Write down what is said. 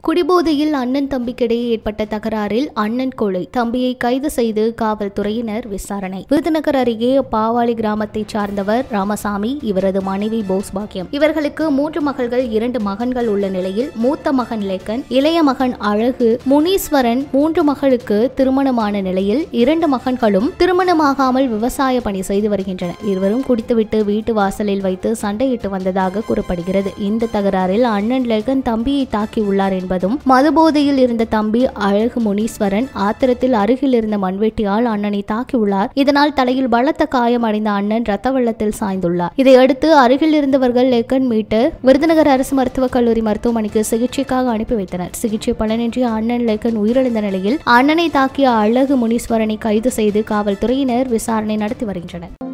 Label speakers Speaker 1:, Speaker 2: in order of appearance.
Speaker 1: குடிபோதையில் அண்ணன் தம்பிக்கிடையே ஏற்பட்ட தகராறில் அண்ணன் கொலை தம்பியை கைது செய்து காவல்துறையினர் விசாரணை விருதுநகர் அருகே பாவாளி கிராமத்தைச் சார்ந்தவர் ராமசாமி இவரது மனைவி போஸ் பாக்கியம் இவர்களுக்கு மூன்று மகள்கள் இரண்டு மகன்கள் உள்ள நிலையில் மூத்த மகன் லேக்கன் இளைய மகன் அழகு முனீஸ்வரன் மூன்று மகளுக்கு திருமணமான நிலையில் இரண்டு மகன்களும் திருமணமாகாமல் விவசாய பணி செய்து வருகின்றனர் இருவரும் குடித்துவிட்டு வீட்டு வாசலில் வைத்து சண்டையிட்டு வந்ததாக கூறப்படுகிறது இந்த தகராறில் அண்ணன் லேகன் தம்பியை தாக்கியுள்ளார் என்பதும் மதுபோதையில் இருந்த தம்பி அழகு முனீஸ்வரன் ஆத்திரத்தில் அருகில் இருந்த மண்வெட்டியால் அண்ணனை தாக்கியுள்ளார் இதனால் தலையில் பலத்த காயம் அடைந்த அண்ணன் ரத்த வெள்ளத்தில் சாய்ந்துள்ளார் இதையடுத்து அருகில் இருந்தவர்கள் லேக்கன் மீட்டு விருதுநகர் அரசு மருத்துவக் கல்லூரி மருத்துவமனைக்கு சிகிச்சைக்காக அனுப்பி வைத்தனர் சிகிச்சை பலனின்றி அண்ணன் லேக்கன் உயிரிழந்த நிலையில் அண்ணனை தாக்கிய அழகு முனீஸ்வரனை கைது செய்து காவல்துறையினர் விசாரணை நடத்தி வருகின்றனர்